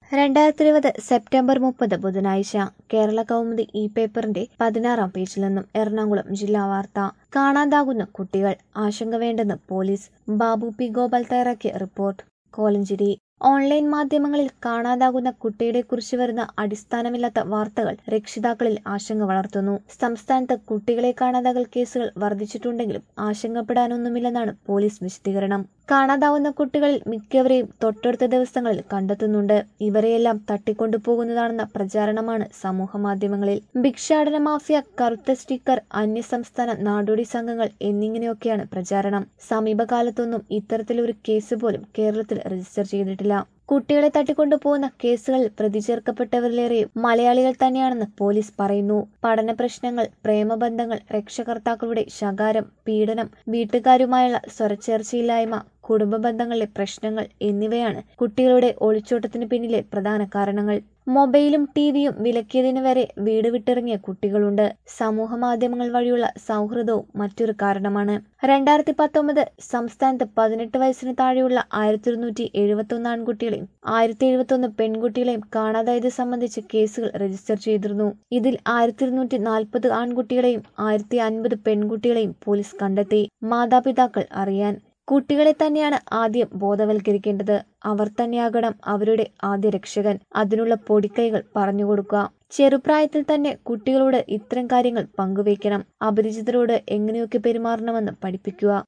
രണ്ടായിരത്തി ഇരുപത് സെപ്റ്റംബർ മുപ്പത് ബുധനാഴ്ച കേരള കൗമുദി ഇ പേപ്പറിന്റെ പതിനാറാം പേജിൽ നിന്നും എറണാകുളം ജില്ലാ വാർത്ത കാണാതാകുന്ന കുട്ടികൾ ആശങ്ക വേണ്ടെന്ന് പോലീസ് ബാബു പി ഗോപാൽ തയ്യാറാക്കിയ റിപ്പോർട്ട് കോലഞ്ചേരി ഓൺലൈൻ മാധ്യമങ്ങളിൽ കാണാതാകുന്ന കുട്ടികളെക്കുറിച്ച് വരുന്ന അടിസ്ഥാനമില്ലാത്ത വാർത്തകൾ രക്ഷിതാക്കളിൽ ആശങ്ക വളർത്തുന്നു സംസ്ഥാനത്ത് കുട്ടികളെ കാണാതാകൽ കേസുകൾ വർദ്ധിച്ചിട്ടുണ്ടെങ്കിലും ആശങ്കപ്പെടാനൊന്നുമില്ലെന്നാണ് പോലീസ് വിശദീകരണം കാണാതാവുന്ന കുട്ടികളിൽ മിക്കവരെയും തൊട്ടടുത്ത ദിവസങ്ങളിൽ കണ്ടെത്തുന്നുണ്ട് ഇവരെയെല്ലാം തട്ടിക്കൊണ്ടുപോകുന്നതാണെന്ന പ്രചാരണമാണ് സമൂഹമാധ്യമങ്ങളിൽ ഭിക്ഷാടന മാഫിയ കറുത്ത സ്റ്റിക്കർ അന്യസംസ്ഥാന നാടോടി സംഘങ്ങൾ എന്നിങ്ങനെയൊക്കെയാണ് പ്രചാരണം സമീപകാലത്തൊന്നും ഇത്തരത്തിലൊരു കേസ് പോലും കേരളത്തിൽ രജിസ്റ്റർ ചെയ്തിട്ടില്ല കുട്ടികളെ തട്ടിക്കൊണ്ടുപോകുന്ന കേസുകളിൽ പ്രതി ചേർക്കപ്പെട്ടവരിലേറെയും മലയാളികൾ തന്നെയാണെന്ന് പോലീസ് പറയുന്നു പഠന പ്രശ്നങ്ങൾ പ്രേമബന്ധങ്ങൾ രക്ഷകർത്താക്കളുടെ ശകാരം പീഡനം വീട്ടുകാരുമായുള്ള സ്വരച്ചേർച്ചയില്ലായ്മ കുടുംബ ബന്ധങ്ങളിലെ പ്രശ്നങ്ങൾ എന്നിവയാണ് കുട്ടികളുടെ ഒളിച്ചോട്ടത്തിന് പിന്നിലെ പ്രധാന കാരണങ്ങൾ മൊബൈലും ടിവിയും വിലക്കിയതിന് വരെ വീട് വിട്ടിറങ്ങിയ കുട്ടികളുണ്ട് സമൂഹ മാധ്യമങ്ങൾ വഴിയുള്ള സൗഹൃദവും മറ്റൊരു കാരണമാണ് രണ്ടായിരത്തി പത്തൊമ്പത് സംസ്ഥാനത്ത് പതിനെട്ട് വയസ്സിന് താഴെയുള്ള ആയിരത്തി ഇരുന്നൂറ്റി എഴുപത്തി ഒന്ന് ആൺകുട്ടികളെയും ആയിരത്തി എഴുപത്തി ഒന്ന് പെൺകുട്ടികളെയും കാണാതായത് സംബന്ധിച്ച് കേസുകൾ രജിസ്റ്റർ ചെയ്തിരുന്നു ഇതിൽ ആയിരത്തി ഇരുന്നൂറ്റി നാൽപ്പത് ആൺകുട്ടികളെയും ആയിരത്തി അൻപത് പെൺകുട്ടികളെയും പോലീസ് കണ്ടെത്തി മാതാപിതാക്കൾ അറിയാൻ കുട്ടികളെ തന്നെയാണ് ആദ്യം ബോധവൽക്കരിക്കേണ്ടത് അവർ തന്നെയാകണം അവരുടെ ആദ്യ രക്ഷകൻ അതിനുള്ള പൊടിക്കൈകൾ പറഞ്ഞുകൊടുക്കുക ചെറുപ്രായത്തിൽ തന്നെ കുട്ടികളോട് ഇത്തരം കാര്യങ്ങൾ പങ്കുവയ്ക്കണം അപരിചിതരോട് എങ്ങനെയൊക്കെ പെരുമാറണമെന്ന് പഠിപ്പിക്കുക